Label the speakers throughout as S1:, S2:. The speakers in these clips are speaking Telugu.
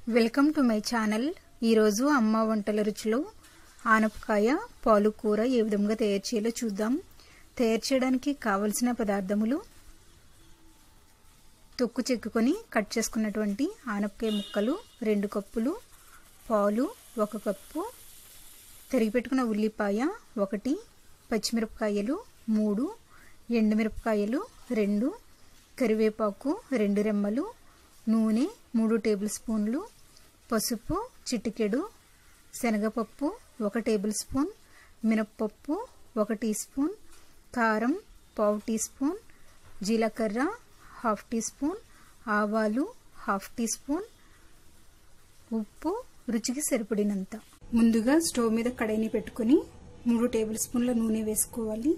S1: వెల్కమ్ టు మై ఛానల్ ఈరోజు అమ్మ వంటల రుచిలో ఆనపకాయ పాలు కూర ఏ విధంగా తయారు చేయాలో చూద్దాం తయారు చేయడానికి కావలసిన పదార్థములు తొక్కు చెక్కుకొని కట్ చేసుకున్నటువంటి ఆనపకాయ ముక్కలు రెండు కప్పులు పాలు ఒక కప్పు తరిగి పెట్టుకున్న ఉల్లిపాయ ఒకటి పచ్చిమిరపకాయలు మూడు ఎండుమిరపకాయలు రెండు కరివేపాకు రెండు రెమ్మలు నూనె మూడు టేబుల్ స్పూన్లు పసుపు చిటికెడు శనగపప్పు ఒక టేబుల్ స్పూన్ మినప్పప్పు ఒక టీ స్పూన్ కారం పావు టీ స్పూన్ జీలకర్ర హాఫ్ టీ స్పూన్ ఆవాలు హాఫ్ టీ స్పూన్ ఉప్పు రుచికి సరిపడినంత ముందుగా స్టవ్ మీద కడాయిని పెట్టుకొని మూడు టేబుల్ స్పూన్ల నూనె వేసుకోవాలి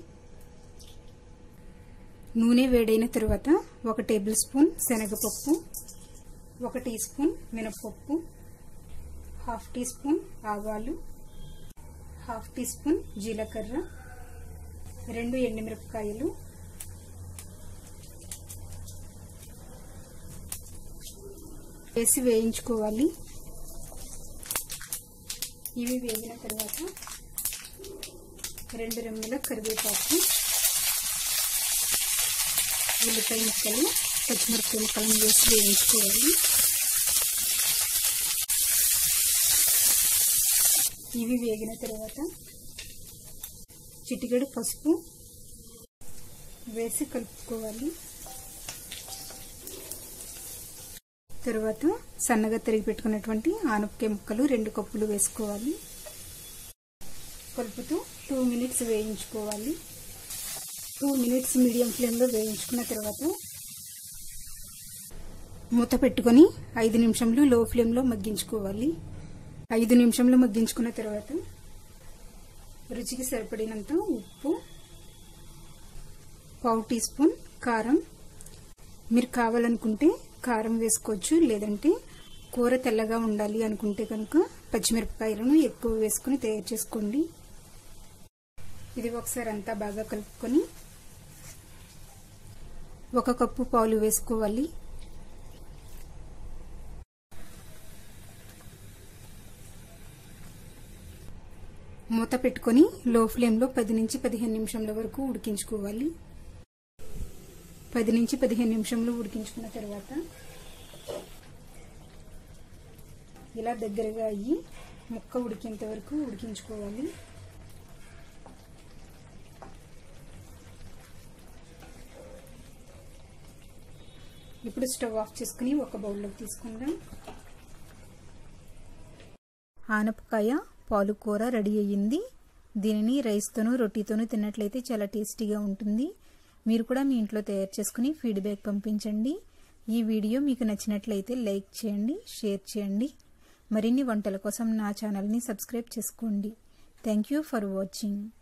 S1: నూనె వేడైన తర్వాత ఒక టేబుల్ స్పూన్ శనగపప్పు ఒక టీ స్పూన్ మినపప్పు హాఫ్ టీ స్పూన్ ఆవాలు హాఫ్ టీ స్పూన్ జీలకర్ర రెండు ఎండుమిరపకాయలు వేసి వేయించుకోవాలి ఇవి వేగిన తర్వాత రెండు రెమ్మల కరివేపాకు ఉల్లిపాయ ముక్కలు పచ్చిమిరపకాయ ముక్కలను వేసి వేయించుకోవాలి ఇవి వేగిన తర్వాత చిటికెడు పసుపు వేసి కలుపుకోవాలి తర్వాత సన్నగా తిరిగి పెట్టుకున్నటువంటి ఆనపకాయ ముక్కలు రెండు కప్పులు వేసుకోవాలి కలుపుతూ టూ మినిట్స్ వేయించుకోవాలి టూ మినిట్స్ మీడియం ఫ్లేమ్లో వేయించుకున్న తర్వాత మూత పెట్టుకొని ఐదు నిమిషంలో లో ఫ్లేమ్లో మగ్గించుకోవాలి ఐదు నిమిషంలో మగ్గించుకున్న తర్వాత రుచికి సరిపడినంత ఉప్పు పావు టీ స్పూన్ కారం మీరు కావాలనుకుంటే కారం వేసుకోవచ్చు లేదంటే కూర తెల్లగా ఉండాలి అనుకుంటే కనుక పచ్చిమిరపకాయలను ఎక్కువ వేసుకుని తయారు చేసుకోండి ఇది ఒకసారి అంతా బాగా కలుపుకొని ఒక కప్పు పాలు వేసుకోవాలి మూత పెట్టుకొని లో ఫ్లేమ్లో పది నుంచి పదిహేను నిమిషంల వరకు ఉడికించుకోవాలి పది నుంచి పదిహేను నిమిషంలో ఉడికించుకున్న తర్వాత ఇలా దగ్గరగా అయ్యి ముక్క ఉడికేంత వరకు ఉడికించుకోవాలి ఇప్పుడు స్టవ్ ఆఫ్ చేసుకుని ఒక బౌల్లోకి తీసుకుందాం ఆనపకాయ పాలు కూర రెడీ అయ్యింది దీనిని రైస్తోనూ రొట్టీతోనూ తిన్నట్లయితే చాలా టేస్టీగా ఉంటుంది మీరు కూడా మీ ఇంట్లో తయారు చేసుకుని ఫీడ్బ్యాక్ పంపించండి ఈ వీడియో మీకు నచ్చినట్లయితే లైక్ చేయండి షేర్ చేయండి మరిన్ని వంటల కోసం నా ఛానల్ని సబ్స్క్రైబ్ చేసుకోండి థ్యాంక్ యూ ఫర్ వాచింగ్